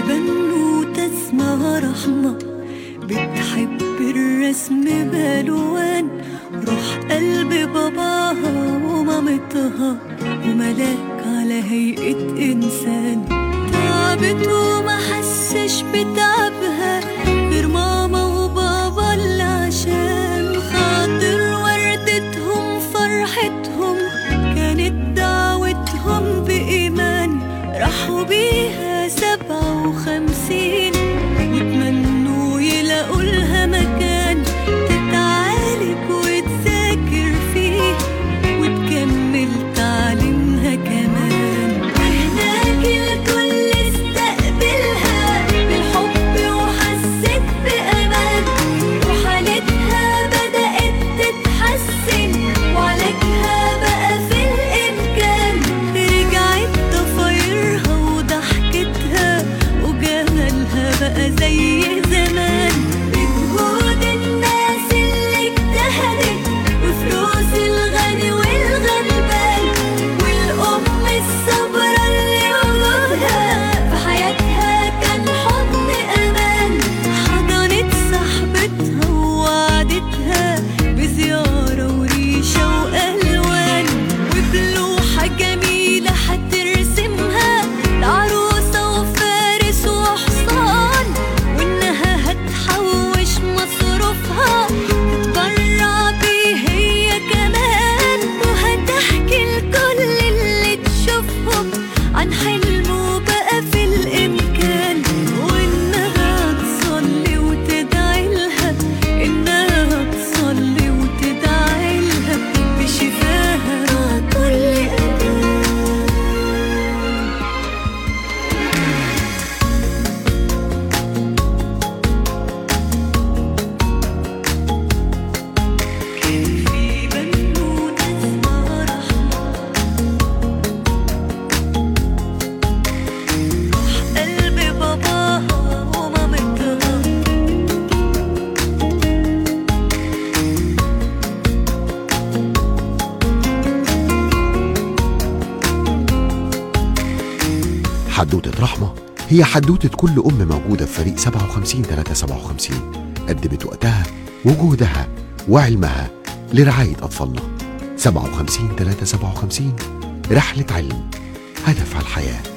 بنوتة اسمها رحمة بتحب الرسم بالوان روح قلب باباها ومامتها وملاك على هيئة إنسان تعبت وما حسش بتعبها غير ماما وبابا اللي عشان خاطر وردتهم فرحتهم كانت دعوتهم بإيمان راحوا بيها سبعة وخمسين وتمنوا يلاقوا لها مكان تتعالج وتذاكر فيه وتكمل تعليمها كمان وهناك الكل استقبلها بالحب وحست بأمان وحالتها بدأت تتحسن وعلاجها بقى في الإمكان رجعت ضفايرها وضحكتها وجمالها بقى زي زمان بجهود الناس اللي اجتهدت وفلوس الغني والغلبان والأم الصبرة اللي وجودها في حياتها كان حضن أمان حضنت صاحبتها ووعدتها بزيارة وريشة وألوان وبلوحة جميلة هترسمها العروسة وفارس وحصان وإنها هتحوش مصروفها تتبرع بيه هي كمان وهتحكي لكل اللي تشوفهم عن حلمه بقى في الإمكان وإنها تصلي وتدعي لها إنها تصلي وتدعي لها بشفاها مع كل أمان كان في بنوتة اسمها رحمة روح قلب باباها ومامتها حدوتة رحمة هي حدوتة كل أم موجودة في فريق 57 357 قدمت وقتها وجهدها وعلمها لرعاية أطفالنا 57 357 رحلة علم هدف على الحياه